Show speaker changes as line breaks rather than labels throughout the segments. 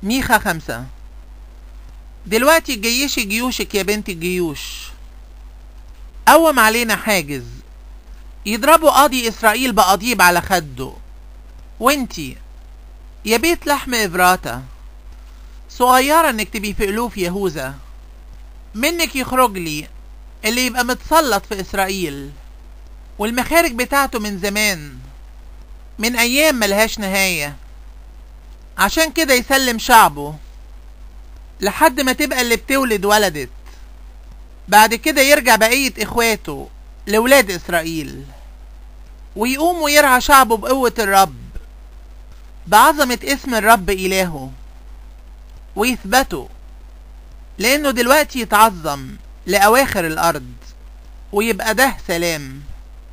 ميخا خمسة دلوقتي جيشي جيوشك يا بنت الجيوش قوم علينا حاجز يضربوا قاضي إسرائيل بقضيب على خده وانتي يا بيت لحم إفراتا صغيرة انك تبي في ألوف يهوذا منك يخرج لي اللي يبقى متسلط في إسرائيل والمخارج بتاعته من زمان من أيام ملهاش نهاية عشان كده يسلم شعبه لحد ما تبقى اللي بتولد ولدت بعد كده يرجع بقية إخواته لولاد إسرائيل ويقوم ويرعى شعبه بقوة الرب بعظمة اسم الرب إلهه ويثبته لأنه دلوقتي يتعظم لأواخر الأرض ويبقى ده سلام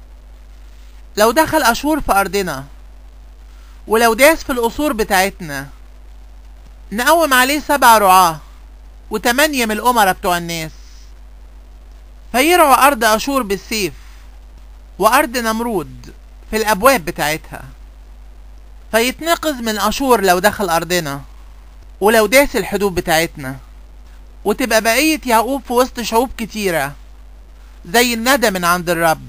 لو دخل أشور في أرضنا ولو داس في القصور بتاعتنا نقوم عليه سبع رعاة وتمانية من الأمراء بتوع الناس فيرعوا أرض أشور بالسيف وأرض نمرود في الأبواب بتاعتها فيتنقذ من أشور لو دخل أرضنا ولو داس الحدود بتاعتنا وتبقى بقية يعقوب في وسط شعوب كتيرة زي الندى من عند الرب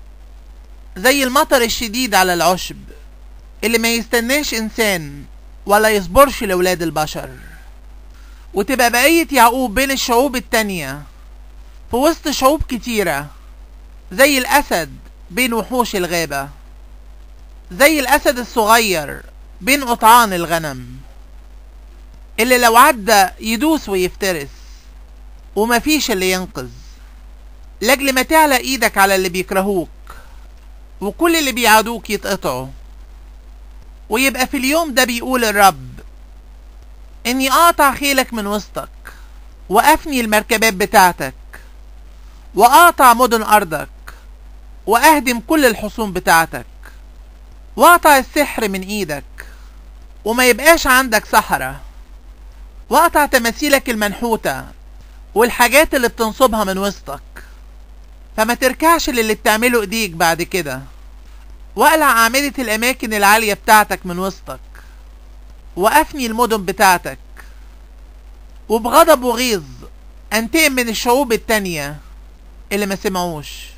زي المطر الشديد على العشب اللي ما يستناش إنسان ولا يصبرش لولاد البشر وتبقى بقية يعقوب بين الشعوب التانية في وسط شعوب كتيرة زي الأسد بين وحوش الغابة زي الأسد الصغير بين قطعان الغنم اللي لو عدى يدوس ويفترس ومفيش اللي ينقذ لاجل ما تعلى ايدك على اللي بيكرهوك وكل اللي بيعادوك يتقطعوا ويبقى في اليوم ده بيقول الرب اني اقطع خيلك من وسطك وافني المركبات بتاعتك واقطع مدن ارضك واهدم كل الحصون بتاعتك واقطع السحر من ايدك وما يبقاش عندك سحرة واقطع تماثيلك المنحوتة والحاجات اللي بتنصبها من وسطك فما تركعش للي بتعمله ايديك بعد كده واقلع أعمدة الأماكن العالية بتاعتك من وسطك وأفني المدن بتاعتك وبغضب وغيظ أنتقم من الشعوب التانية اللي ما سمعوش